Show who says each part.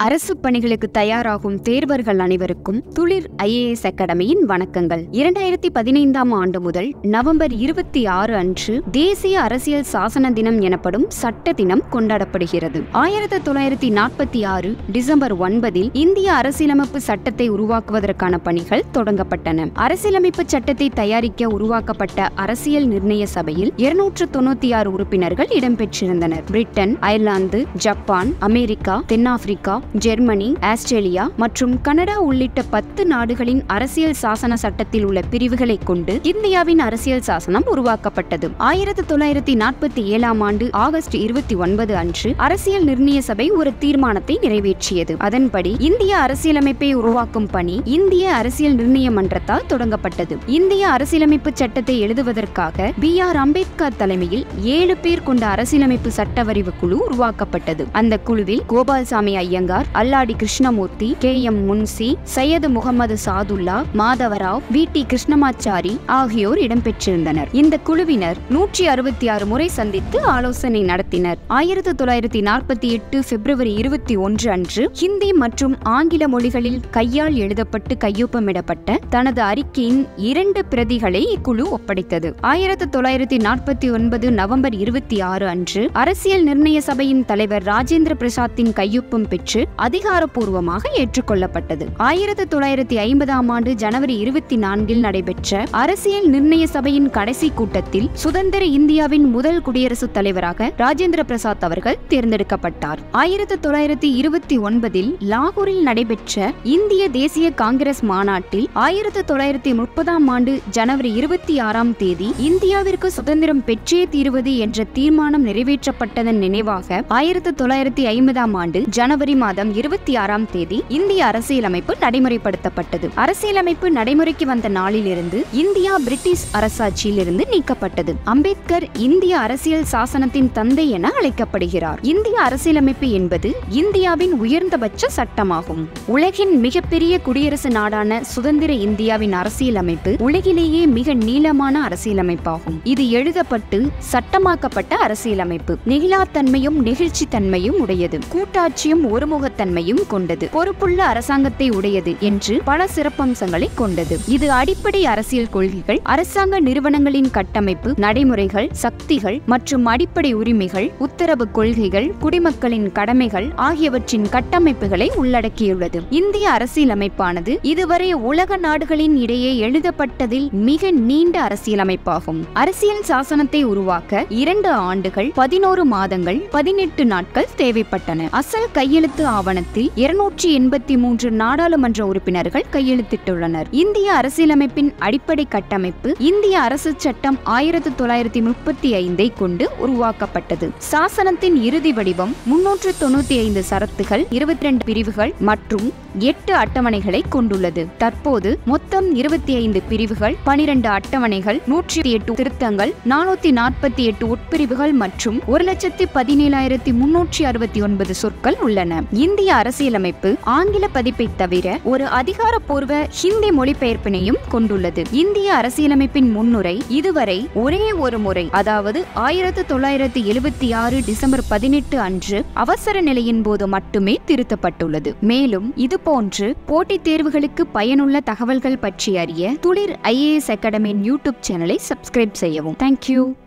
Speaker 1: அரசு பணிகளுக்கு தயாராகும் தேர்வர்கள் அனைவருக்கும் துளிர் ஐஏஎஸ் அகாடமியின் வணக்கங்கள் இரண்டாயிரத்தி பதினைந்தாம் ஆண்டு முதல் நவம்பர் இருபத்தி ஆறு அன்று தேசிய அரசியல் சாசன தினம் எனப்படும் சட்ட தினம் கொண்டாடப்படுகிறது ஆயிரத்தி தொள்ளாயிரத்தி நாற்பத்தி ஆறு டிசம்பர் ஒன்பதில் இந்திய அரசியலமைப்பு சட்டத்தை உருவாக்குவதற்கான பணிகள் தொடங்கப்பட்டன அரசியலமைப்பு சட்டத்தை தயாரிக்க உருவாக்கப்பட்ட அரசியல் நிர்ணய சபையில் இருநூற்று தொண்ணூத்தி ஆறு உறுப்பினர்கள் இடம்பெற்றிருந்தனர் பிரிட்டன் அயர்லாந்து ஜப்பான் அமெரிக்கா தென்னாப்பிரிக்கா ஜெர்மனி ஆஸ்திரேலியா மற்றும் கனடா உள்ளிட்ட பத்து நாடுகளின் அரசியல் சாசன சட்டத்தில் உள்ள பிரிவுகளை கொண்டு இந்தியாவின் அரசியல் சாசனம் உருவாக்கப்பட்டது ஆயிரத்தி தொள்ளாயிரத்தி நாற்பத்தி ஏழாம் ஆண்டு ஆகஸ்ட் இருபத்தி ஒன்பது அன்று அரசியல் நிர்ணய சபை ஒரு தீர்மானத்தை நிறைவேற்றியது அதன்படி இந்திய அரசியலமைப்பை உருவாக்கும் பணி இந்திய அரசியல் நிர்ணய மன்றத்தால் தொடங்கப்பட்டது இந்திய அரசியலமைப்பு சட்டத்தை எழுதுவதற்காக பி ஆர் அம்பேத்கர் தலைமையில் ஏழு பேர் கொண்ட அரசியலமைப்பு சட்டவரிவு குழு உருவாக்கப்பட்டது அந்த குழுவில் Gopalaswamy Ayyangar Alladi Krishnamurthy K M Munshi Syed Mohammad Saadulla Madhavarao V T Krishnamachari ஆகியோர் இடம்பெற்றிருந்தனர் இந்த குழுவினர் நூற்றி அறுபத்தி ஆறு முறை சந்தித்து ஆலோசனை நடத்தினர் ஆயிரத்தி தொள்ளாயிரத்தி நாற்பத்தி எட்டு பிப்ரவரி இருபத்தி ஒன்று அன்று ஹிந்தி மற்றும் ஆங்கில மொழிகளில் கையால் எழுதப்பட்டு கையொப்பமிடப்பட்ட தனது அறிக்கையின் இரண்டு பிரதிகளை இக்குழு ஒப்படைத்தது ஆயிரத்தி தொள்ளாயிரத்தி நாற்பத்தி ஒன்பது நவம்பர் இருபத்தி ஆறு அன்று அரசியல் நிர்ணய சபையின் தலைவர் ராஜேந்திர பிரசாத்தின் கையொப்பம் பெற்று அதிகாரப்பூர்வமாக ஏற்றுக்கொள்ளப்பட்டது ஆயிரத்தி தொள்ளாயிரத்தி ஐம்பதாம் ஆண்டு ஜனவரி இருபத்தி நான்கில் நடைபெற்ற அரசியல் நிர்ணய சபையின் கடைசி கூட்டத்தில் சுதந்திர இந்தியாவின் முதல் குடியரசுத் தலைவராக ராஜேந்திர பிரசாத் அவர்கள் தேர்ந்தெடுக்கப்பட்டார் ஆயிரத்தி தொள்ளாயிரத்தி இருபத்தி ஒன்பதில் லாகூரில் நடைபெற்ற இந்திய தேசிய காங்கிரஸ் மாநாட்டில் ஆயிரத்தி தொள்ளாயிரத்தி முப்பதாம் ஆண்டு ஜனவரி இருபத்தி ஆறாம் தேதி இந்தியாவிற்கு சுதந்திரம் பெற்றே தீருவது என்ற தீர்மானம் நிறைவேற்றப்பட்டதன் நினைவாக ஆயிரத்தி தொள்ளாயிரத்தி ஐம்பதாம் ஆண்டு ஜனவரி மாதம் இருபத்தி ஆறாம் தேதி இந்திய அரசியலமைப்பு நடைமுறைப்படுத்தப்பட்டது அரசியலமைப்பு நடைமுறைக்கு வந்த நாளிலிருந்து இந்தியா பிரிட்டிஷ் அரசாட்சியில் இருந்து நீக்கப்பட்டது அம்பேத்கர் இந்திய அரசியல் சாசனத்தின் தந்தை என அழைக்கப்படுகிறார் இந்திய அரசியலமைப்பு என்பது இந்தியாவின் உயர்ந்தபட்ச சட்டமாகும் உலகின் மிகப்பெரிய குடியரசு நாடான சுதந்திர இந்தியாவின் அரசியலமைப்பு உலகிலேயே மிக நீளமான அரசியலமைப்பாகும் இது எழுதப்பட்டு சட்டமாக்கப்பட்ட அரசியலமைப்பு நெகிழாத்தன்மையும் நெகிழ்ச்சி தன்மையும் உடையது கூட்டாட்சியும் ஒருமுகத்தன்மையும் கொண்டது பொறுப்புள்ள அரசாங்கத்தை உடையது என்று பல சிறப்பம்சங்களை கொண்டது இது அடிப்படை அரசியல் கொள்கைகள் அரசாங்க நிறுவனங்களின் கட்டமைப்பு நடைமுறைகள் சக்திகள் மற்றும் அடிப்படை உரிமைகள் உத்தரவு கொள்கைகள் குடிமக்களின் கடமைகள் ஆகியவற்றின் கட்டமைப்புகளை உள்ளடக்கியுள்ளது இந்திய அரசியலமைப்பானது இதுவரை உலக நாடுகளின் இடையே எழுதப்பட்டதில் மிக நீண்ட அரசியலமைப்பாகும் அரசியல் சாசனத்தை உருவாக்க இரண்டு ஆண்டுகள் பதினோரு மாதங்கள் பதினெட்டு நாட்கள் தேவைப்பட்டன அசல் கையெழுத்து ஆவணத்தில் இருநூற்றி எண்பத்தி மூன்று நாடாளுமன்ற உறுப்பினர்கள் கையெழுத்திட்டுள்ளனர் இந்திய அரசியலமைப்பின் அடிப்படை கட்டமைப்பு இந்திய அரசு சட்டம் ஆயிரத்தி தொள்ளாயிரத்தி முப்பத்தி ஐந்தை கொண்டு உருவாக்கப்பட்டது சாசனத்தின் இறுதி வடிவம் முன்னூற்று தொண்ணூத்தி ஐந்து சரத்துகள் இருபத்தி ரெண்டு பிரிவுகள் மற்றும் எட்டு அட்டவணைகளை கொண்டுள்ளது தற்போது மொத்தம் இருபத்தி ஐந்து பிரிவுகள் பனிரெண்டு அட்டவணைகள் நூற்றி எட்டு திருத்தங்கள் நானூத்தி நாற்பத்தி எட்டு உட்பிரிவுகள் மற்றும் ஒரு லட்சத்தி பதினேழாயிரத்தி முன்னூற்றி அறுபத்தி ஒன்பது சொற்கள் உள்ளன இந்திய அரசியலமைப்பு ஆங்கில பதிப்பை தவிர ஒரு அதிகாரப்பூர்வ ஹிந்தி மொழிபெயர்ப்பினையும் கொண்டுள்ளது இந்திய அரசியலமைப்பின் முன்னுரை இதுவரை ஒரே ஒரு முறை அதாவது ஆயிரத்தி தொள்ளாயிரத்தி எழுபத்தி ஆறு டிசம்பர் பதினெட்டு அன்று அவசர நிலையின் போது மட்டுமே திருத்தப்பட்டுள்ளது மேலும் இதுபோன்று போட்டித் தேர்வுகளுக்கு பயனுள்ள தகவல்கள் பற்றி அறிய துளிர் ஐஏஎஸ் அகாடமியின் யூடியூப் சேனலை சப்ஸ்கிரைப் செய்யவும் தேங்க்யூ